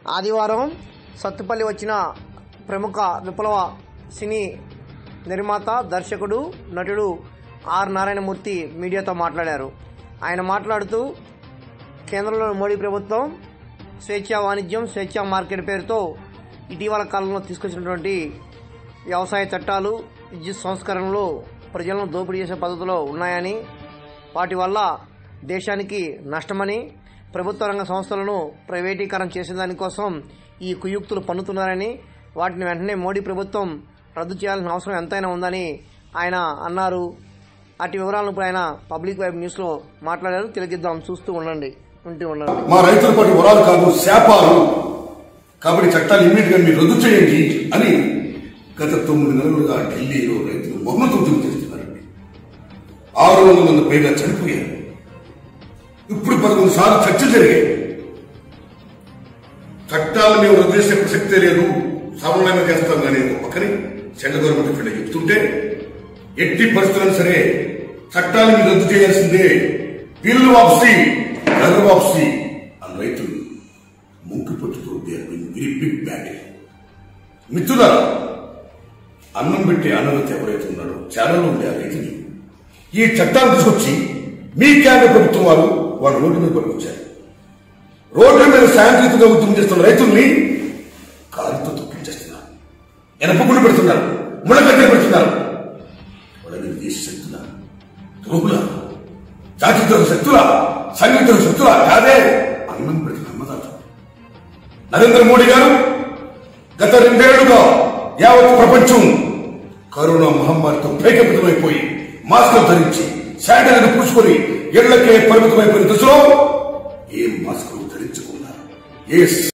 ఆదివారం సత్తుపల్లి వచ్చిన ప్రముఖ విప్లవ సినీ నిర్మాత దర్శకుడు నటుడు ఆర్ నారాయణమూర్తి మీడియాతో మాట్లాడారు ఆయన మాట్లాడుతూ కేంద్రంలోని మోడీ ప్రభుత్వం స్వేచ్ఛా వాణిజ్యం స్వేచ్ఛా మార్కెట్ పేరుతో ఇటీవల కాలంలో తీసుకొచ్చినటువంటి వ్యవసాయ చట్టాలు విద్యుత్ సంస్కరణలు ప్రజలను దోపిడీ చేసే పద్ధతిలో ఉన్నాయని వాటి వల్ల దేశానికి నష్టమని ప్రభుత్వ రంగ సంస్థలను ప్రైవేటీకరణ చేసే దానికోసం ఈ కుయుక్తులు పన్నుతున్నారని వాటిని వెంటనే మోడీ ప్రభుత్వం రద్దు చేయాల్సిన అవసరం ఎంతైనా ఉందని ఆయన అన్నారు అటు వివరాలను ఇప్పుడు ఆయన పబ్లిక్ వైబ్ న్యూస్లో మాట్లాడారు తిలకిద్దాం చూస్తూ ఉండండి ఉంటూ ఉండండి మా రైతుల పాటు వరాలు కాదు శాపాలు కాబట్టి చట్టాలు ఇమ్మీడియట్ గా మీరు రద్దు చేయండి అని గత తొమ్మిది నెలలుగా ఢిల్లీలో రైతులు మౌనతులు చేస్తున్నారండి ఆరు వందల మంది పైగా చనిపోయారు ఇప్పుడు పదకొండు సార్లు చర్చలు జరిగాయి చట్టాలను మేము రద్దు చేసే ప్రసక్తే లేదు సమన్వయం చేస్తాం కానీ ఒక పక్కని సెంట్రల్ గవర్నమెంట్ ఇక్కడ చెప్తుంటే ఎట్టి పరిస్థితులను సరే చట్టాలను మీరు రద్దు చేయాల్సిందే బిల్లు వాపసి ధర వాపసి అని రైతులు ముంకి పట్టుతూ వెరీ బిగ్ బ్యాడ్ మిత్రులారా అన్నం పెట్టే అన్నత ఎవరైతే ఉన్నారో ఛానల్లో ఉండే ఆ రైతుని ఈ చట్టాలు తీసుకొచ్చి మీ కేంద్ర ప్రభుత్వం వారు వాళ్ళు రోడ్డు మీద పట్టుకొచ్చారు రోడ్ల మీద శాంతియుతంగా ఉద్యమం చేస్తున్న రైతుల్ని కారుతో తొక్కించేస్తున్నారు ఎనపకుండా పెడుతున్నారు ముళ్ళగడ్డలు పెడుతున్నారు వాళ్ళని దేశ శక్తుల ద్రోహుల జాతిద్రోహ శక్తుల సంఘద్రోహ శక్తుల కాదే అన్నం పెడుతున్న అన్నదాత నరేంద్ర మోడీ గారు గత రెండేళ్లుగా యావత్ ప్రపంచం కరోనా మహమ్మారితో భయకంపితమైపోయి మాస్కులు ధరించి శానిటైజర్ పూసుకొని ఇళ్లకే పరిమితమైపోయిన దశలో ఏ మాస్కులు ధరించకుండా ఏ